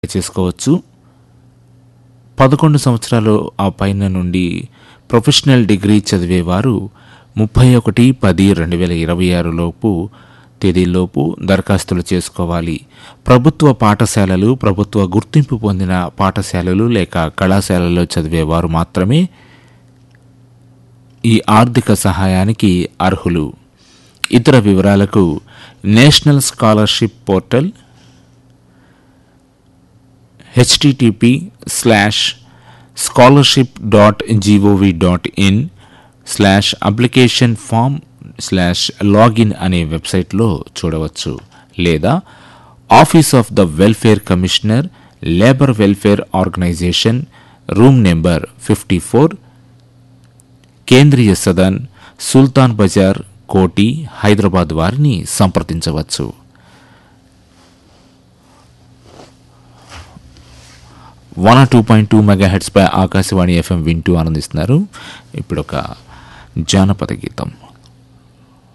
చేసుకోవచ్చు పదకొండు సంవత్సరాలు ఆ పైన నుండి ప్రొఫెషనల్ డిగ్రీ చదివేవారు ముప్పై ఒకటి పది రెండు వేల ఇరవై ఆరు లోపు తేదీలోపు దరఖాస్తులు చేసుకోవాలి ప్రభుత్వ పాఠశాలలు ప్రభుత్వ గుర్తింపు పొందిన పాఠశాలలు లేక కళాశాలల్లో చదివేవారు మాత్రమే ఈ ఆర్థిక సహాయానికి అర్హులు ఇతర వివరాలకు national scholarship portal H T T P slash scholarship dot G O V dot in slash application form slash login అనే వెబ్సైట్లో చూడవచ్చు లేదా office of the welfare commissioner labour welfare organisation room number fifty four Kendriya Sadan Sultan Bazar Koti Hyderabad వారిని సంప్రదించవచ్చు one two point two megahertz పై Akashvani FM వింటూ ఆనందిస్తున్నారు ఇప్పుడు ఒక జానపద గీతం